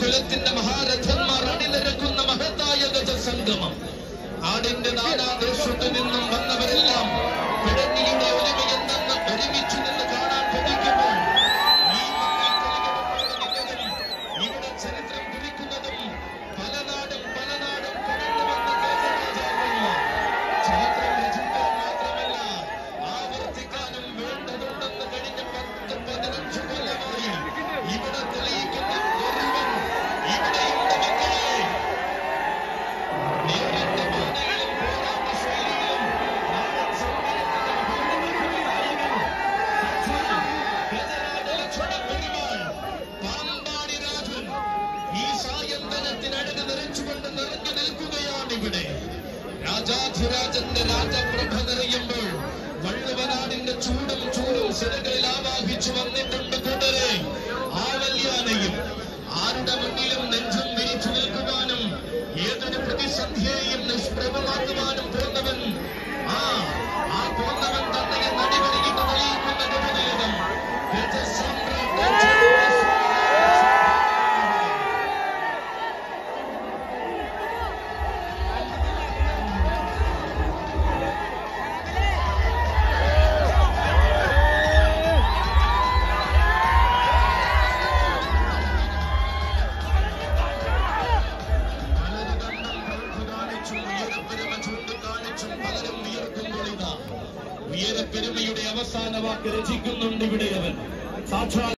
മനുകുലത്തിന്റെ മഹാരഥന്മാർ അണിനിരക്കുന്ന മഹത്തായ ഗജസംഗമം നാടിന്റെ നാനാദേശത്തു നിന്നും വന്നവരെല്ലാം പിടങ്ങിയുടെ ഒരുമയെന്നെന്ന് ഒരുമിച്ച് നിന്ന് കാണാൻ കൊതിക്കുമ്പോൾ ഈ മണ്ണിൽ തെളിഞ്ഞിടപ്പെടുന്ന നിലകളും ഇവിടെ ചരിത്രം കുറിക്കുന്നതും പല നാടും പല നാടും കടന്നു വന്ന കേരളരാജാക്കന്മാർ ചരിത്രം രചിക്കാൻ മാത്രമല്ല ആവർത്തിക്കാനും വേണ്ടതുണ്ടെന്ന് കഴിഞ്ഞ പത്ത് പതിനഞ്ച് കൊല്ലമായി ഇവിടെ തെളിയിക്കുന്ന ഒരുവൻ ഇവിടെയുണ്ട് മക്കളെ നേരിട്ട പാതയിലും പോരാട്ട ശൈലിയിലും നാടൻ സംഗീതത്തിന്റെ മഹാനായകൻ സാക്ഷാൽ ഗജരാജ ലക്ഷ്മണ പെരുമാൾ പാമ്പാടി രാജൻ ഈ സായന്തനത്തിനഴക് നിറച്ചുകൊണ്ട് നിറഞ്ഞു നിൽക്കുകയാണ് ഇവിടെ രാജാധിരാജന്റെ രാജപ്രഭ നിറയുമ്പോൾ വള്ളുവനാടിന്റെ ചൂടും ചൂടും സിരകളിൽ ആവാഹിച്ചു വന്നിട്ടുണ്ട് കൂട്ടരെ ആവല്യാനയും ആരുടെ മുന്നിലും നെഞ്ചും വിരിച്ചു നിൽക്കുവാനും ഏതൊരു പ്രതിസന്ധിയെയും നിഷ്പ്രഭമാക്കുവാനും പോന്നവൻ ആ ആ പോന്നവൻ തന്നെ നടിവരികിട്ട് തെളിയിക്കുന്ന ഗജനേതം ഗജസാമ്രാട്ട് ഉയരപ്പെരുമയുടെ അവസാന വാക്ക് രചിക്കുന്നുണ്ട് ഇവിടെ അവൻ സാക്ഷാൽ